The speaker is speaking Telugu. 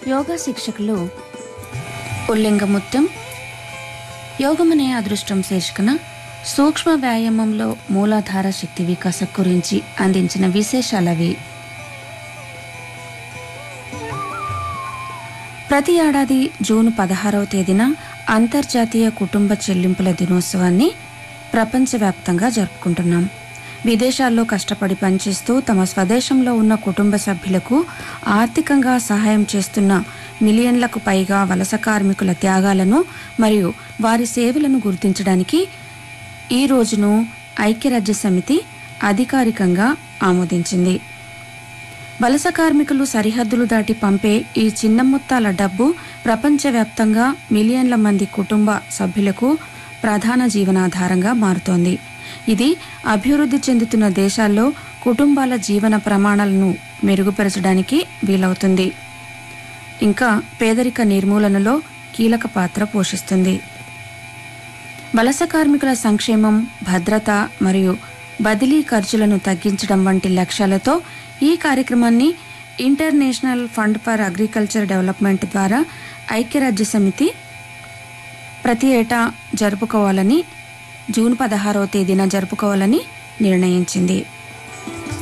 యోగా శిక్షకులు ఉల్లింగముత్యం యోగమనే అదృష్టం శీర్షికన సూక్ష్మ వ్యాయామంలో మూలాధార శక్తి వికాసం గురించి అందించిన విశేషాలవి ప్రతి ఏడాది జూన్ పదహారవ తేదీన అంతర్జాతీయ కుటుంబ చెల్లింపుల దినోత్సవాన్ని ప్రపంచవ్యాప్తంగా జరుపుకుంటున్నాం విదేశాల్లో కష్టపడి పనిచేస్తూ తమ స్వదేశంలో ఉన్న కుటుంబ సభ్యులకు ఆర్థికంగా సహాయం చేస్తున్న మిలియన్లకు పైగా వలస కార్మికుల త్యాగాలను మరియు వారి సేవలను గుర్తించడానికి ఈ రోజును ఐక్యరాజ్య సమితి అధికారికంగా ఆమోదించింది వలస కార్మికులు సరిహద్దులు దాటి పంపే ఈ చిన్న మొత్తాల డబ్బు ప్రపంచవ్యాప్తంగా మిలియన్ల మంది కుటుంబ సభ్యులకు ప్రధాన జీవనాధారంగా మారుతోంది ఇది అభివృద్ధి చెందుతున్న దేశాల్లో కుటుంబాల జీవన ప్రమాణాలను మెరుగుపరచడానికి వీలవుతుంది ఇంకా పేదరిక నిర్మూలనలో కీలక పాత్ర పోషిస్తుంది వలస కార్మికుల సంక్షేమం భద్రత మరియు బదిలీ ఖర్చులను తగ్గించడం వంటి లక్ష్యాలతో ఈ కార్యక్రమాన్ని international fund for agriculture development ద్వారా ఐక్యరాజ్య సమితి ప్రతి ఏటా జరుపుకోవాలని జూన్ పదహారవ తేదీన జరుపుకోవాలని నిర్ణయించింది